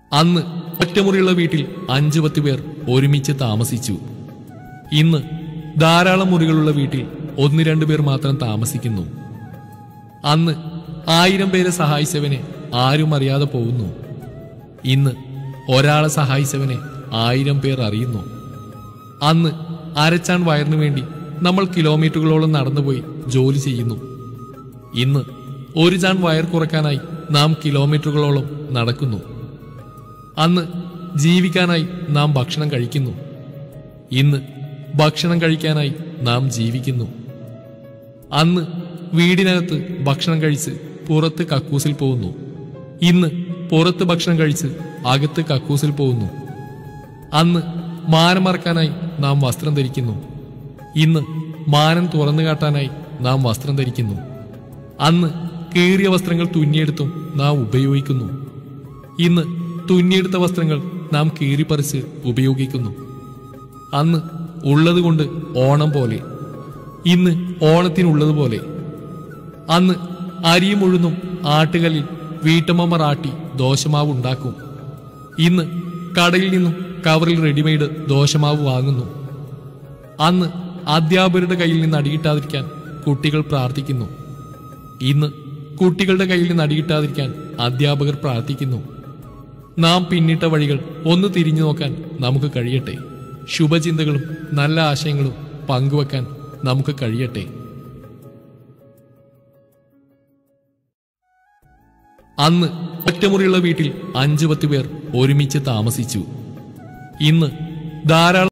അന്ന് ഒറ്റമുറിയുള്ള വീട്ടിൽ അഞ്ചു പത്ത് പേർ ഒരുമിച്ച് താമസിച്ചു ഇന്ന് ധാരാളം മുറികളുള്ള വീട്ടിൽ ഒന്ന് രണ്ടു പേർ മാത്രം താമസിക്കുന്നു അന്ന് ആയിരം പേരെ സഹായിച്ചവനെ ആരും അറിയാതെ പോകുന്നു ഇന്ന് ഒരാളെ സഹായിച്ചവനെ ആയിരം പേർ അറിയുന്നു അന്ന് അരച്ചാൻ വയറിനു വേണ്ടി നമ്മൾ കിലോമീറ്ററുകളോളം നടന്നുപോയി ജോലി ചെയ്യുന്നു ഇന്ന് ഒരു ചാൺ വയർ കുറയ്ക്കാനായി നാം കിലോമീറ്ററുകളോളം നടക്കുന്നു അന്ന് ജീവിക്കാനായി നാം ഭക്ഷണം കഴിക്കുന്നു ഇന്ന് ഭക്ഷണം കഴിക്കാനായി നാം ജീവിക്കുന്നു അന്ന് വീടിനകത്ത് ഭക്ഷണം കഴിച്ച് പുറത്ത് കക്കൂസിൽ പോകുന്നു ഇന്ന് പുറത്ത് ഭക്ഷണം കഴിച്ച് അകത്ത് കക്കൂസിൽ പോകുന്നു അന്ന് മാനം മറക്കാനായി നാം വസ്ത്രം ധരിക്കുന്നു ഇന്ന് മാനം തുറന്നു കാട്ടാനായി നാം വസ്ത്രം ധരിക്കുന്നു അന്ന് കീറിയ വസ്ത്രങ്ങൾ തുന്നിയെടുത്തും നാം ഉപയോഗിക്കുന്നു ഇന്ന് തുന്നിയെടുത്ത വസ്ത്രങ്ങൾ നാം കീറിപ്പറിച്ച് ഉപയോഗിക്കുന്നു അന്ന് ഉള്ളതുകൊണ്ട് ഓണം പോലെ ഇന്ന് ഓണത്തിനുള്ളതുപോലെ അന്ന് അരിയും ഉഴുന്നും ആട്ടുകല്ലിൽ വീട്ടമ്മമാർ ആട്ടി ദോശമാവ് ഉണ്ടാക്കും ഇന്ന് കടയിൽ നിന്നും കവറിൽ റെഡിമെയ്ഡ് ദോശമാവ് വാങ്ങുന്നു അന്ന് അധ്യാപകരുടെ കയ്യിൽ നിന്ന് അടികിട്ടാതിരിക്കാൻ കുട്ടികൾ പ്രാർത്ഥിക്കുന്നു ഇന്ന് കുട്ടികളുടെ കയ്യിൽ നിന്ന് അടികിട്ടാതിരിക്കാൻ അധ്യാപകർ പ്രാർത്ഥിക്കുന്നു നാം പിന്നിട്ട വഴികൾ ഒന്ന് തിരിഞ്ഞു നോക്കാൻ നമുക്ക് കഴിയട്ടെ ശുഭചിന്തകളും നല്ല ആശയങ്ങളും പങ്കുവെക്കാൻ നമുക്ക് കഴിയട്ടെ അന്ന് ഒറ്റമുറിയുള്ള വീട്ടിൽ അഞ്ചു പത്ത് പേർ ഒരുമിച്ച് താമസിച്ചു ഇന്ന് ധാരാളം